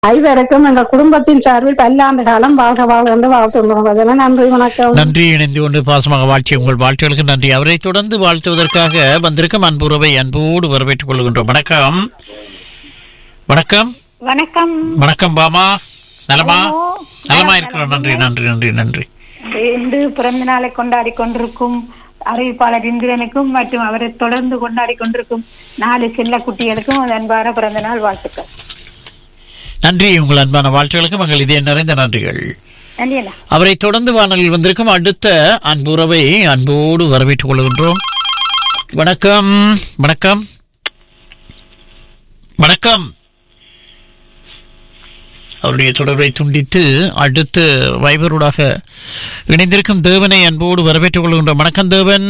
ஐவருக்கும் எங்கள் குடும்பத்தின் சார்பில் பல்லாண்டு காலம் வாழ்க வாழ்க என்று வாழ்த்துகிறோம் அதெல்லாம் நன்றி வணக்கம் நன்றி இணைந்து கொண்டு பாசமாக வாழ்த்தி உங்கள் வாழ்த்துகளுக்கு நன்றி அவரை தொடர்ந்து வாழ்த்துவதற்காக வந்திருக்கும் அன்புறவை அன்போடு வரவேற்றுக் கொள்கின்றோம் வணக்கம் வணக்கம் வணக்கம் வணக்கம் பாமா நலமா ஹலோ. நலமா இருக்கிறோம் நன்றி நன்றி நன்றி நன்றி இன்று பிறந்த நாளை கொண்டாடி கொண்டிருக்கும் அறிவிப்பாளர் இந்திரனுக்கும் மற்றும் அவரை தொடர்ந்து கொண்டாடி கொண்டிருக்கும் நாலு செல்ல குட்டிகளுக்கும் ஒரு அன்பான பிறந்த நாள் வாழ்த்துக்கள் நன்றி உங்கள் அன்பான வாழ்த்துகளுக்கு மங்கள் இதே நிறைந்த நன்றிகள் நன்றி அண்ணா அவரை தொடர்ந்து வானலில் வந்திருக்கும் அடுத்த அன்புறவை அன்போடு வரவேற்றுக் கொள்கின்றோம் வணக்கம் வணக்கம் வணக்கம் அவருடைய தொடர்பை துண்டித்து அடுத்து வைபரூடாக இணைந்திருக்கும் தேவனை அன்போடு வரவேற்றுக் கொள்கின்றோம் வணக்கம் தேவன்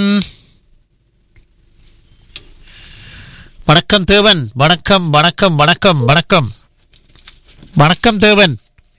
வணக்கம் தேவன் வணக்கம் வணக்கம் வணக்கம் வணக்கம் வணக்கம் தேவன்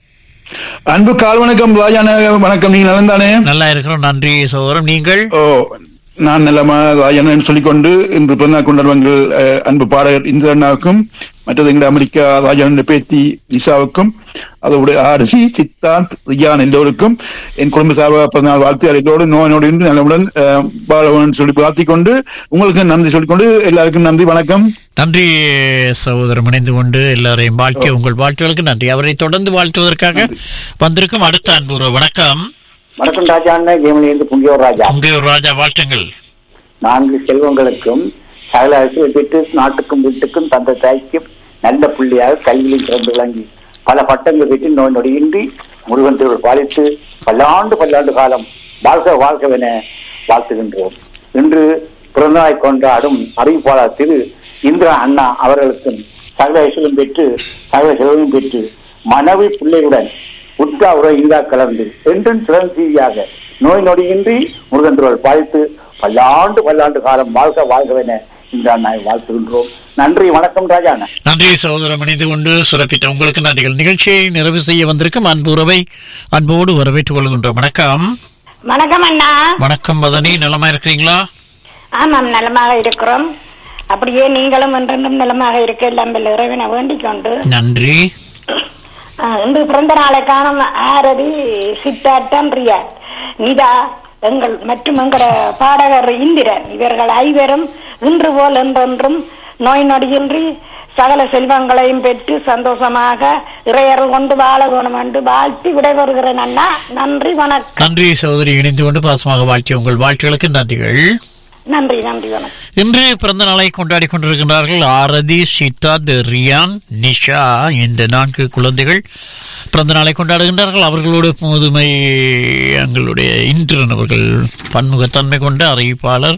அன்பு கால் வணக்கம் ராஜான வணக்கம் நீங்க நலந்தானே நல்லா இருக்கிறோம் நன்றி சோதரம் நீங்கள் ஓ நான் நல்லமா ராஜானு சொல்லிக்கொண்டு இன்று பிறந்தநாள் கொண்டாடுவங்கள் அஹ், அன்பு பாடகர் இந்திரண்ணாவுக்கும் மற்றது எங்கள் அமெரிக்கா ராஜான பேத்தி நிஷாவுக்கும் அதோட ஆர்சி சித்தாந்த் ரியான் எல்லோருக்கும் என் குடும்ப சார்பாக பிறந்தநாள் வாழ்த்து எல்லோரும் நோய் நோடி இன்றி நல்லவுடன் அஹ், வாழ வேண்டும் சொல்லி வாழ்த்திக் கொண்டு உங்களுக்கு நன்றி சொல்லிக்கொண்டு எல்லாருக்கும் நன்றி வணக்கம் நன்றி சகோதரம் இணைந்து கொண்டு எல்லாரையும் வாழ்க்கை உங்கள் வாழ்த்துகளுக்கு நன்றி அவரை தொடர்ந்து வாழ்த்துவதற்காக வந்திருக்கும் அடுத்த அன்பு வணக்கம் வணக்கம் ராஜா அண்ணன் ஜெயமணியிலிருந்து புங்கியோர் ராஜா உங்கள் ராஜா வாழ்த்துங்கள் நான்கு செல்வங்களுக்கும் சகல அரசியலை பெற்று நாட்டுக்கும் வீட்டுக்கும் தந்த தாய்க்கும் நல்ல புள்ளியாக கல்வியில் சிறந்து விளங்கி பல பட்டங்கள் பெற்று நோய் நொடியின்றி முருகன் திருவிழா பாலித்து பல்லாண்டு பல்லாண்டு காலம் வாழ்க வாழ்கவென வாழ்த்துகின்றோம் இன்று பிறந்தநாளை கொண்டாடும் அறிவிப்பாளர் திரு இந்திரா அண்ணா அவர்களுக்கும் சகல ஐஸ்வரம் பெற்று சகல செல்வமும் பெற்று மனைவி பிள்ளையுடன் உற்றா உரை இந்தா கலந்து என்றும் சிறந்தீதியாக நோய் நொடியின்றி முருகன் திருவள் பாதித்து பல்லாண்டு பல்லாண்டு காலம் வாழ்க வாழ்கவென இந்த அண்ணாவை வாழ்த்துகின்றோம் நன்றி வணக்கம் ராஜா அண்ணா நன்றி சகோதரம் இணைந்து கொண்டு சிறப்பித்த உங்களுக்கு நன்றிகள் நிகழ்ச்சியை நிறைவு செய்ய வந்திருக்கும் அன்பு உறவை அன்போடு வரவேற்றுக் கொள்கின்றோம் வணக்கம் வணக்கம் அண்ணா வணக்கம் மதனி நலமா இருக்கிறீங்களா ஆமாம் நலமாக இருக்கிறோம் அப்படியே நீங்களும் என்றென்றும் நலமாக இருக்க எல்லாம் வல்ல இறைவனை வேண்டிக் கொண்டு நன்றி ஆஹ், இன்று பிறந்த நாளை காணும் ஆரதி சித்தாட்டம் ரியா நிதா எங்கள் மற்றும் எங்களோட பாடகர் இந்திரன் இவர்கள் ஐவரும் இன்று போல் என்றென்றும் நோய் நொடியின்றி சகல செல்வங்களையும் பெற்று சந்தோஷமாக இறையர்கள் கொண்டு வாழ வேணும் என்று வாழ்த்தி விடைபெறுகிறேன் அண்ணா நன்றி வணக்கம் நன்றி சகோதரி இணைந்து கொண்டு பாசமாக வாழ்த்திய உங்கள் வாழ்த்துகளுக்கு நன்றிகள் நன்றி நன்றி வணக்கம் இன்று பிறந்த நாளை கொண்டாடி கொண்டிருக்கின்றார்கள் ஆரதி சித்தார்த் ரியான் நிஷா இந்த நான்கு குழந்தைகள் பிறந்த நாளை கொண்டாடுகின்றார்கள் அவர்களோடு முதுமை எங்களுடைய இந்திரன் அவர்கள் பன்முகத்தன்மை கொண்ட அறிவிப்பாளர்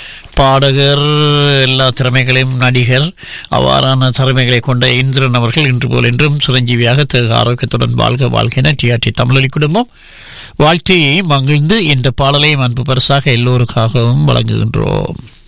பாடகர் எல்லா திறமைகளையும் நடிகர் அவ்வாறான திறமைகளை கொண்ட இந்திரன் அவர்கள் இன்று போல் என்றும் சிரஞ்சீவியாக தேக ஆரோக்கியத்துடன் வாழ்க வாழ்கின டிஆர்டி தமிழொலி குடும்பம் வாழ்த்தி மகிழ்ந்து இந்த பாடலையும் அன்பு பரிசாக எல்லோருக்காகவும் வழங்குகின்றோம்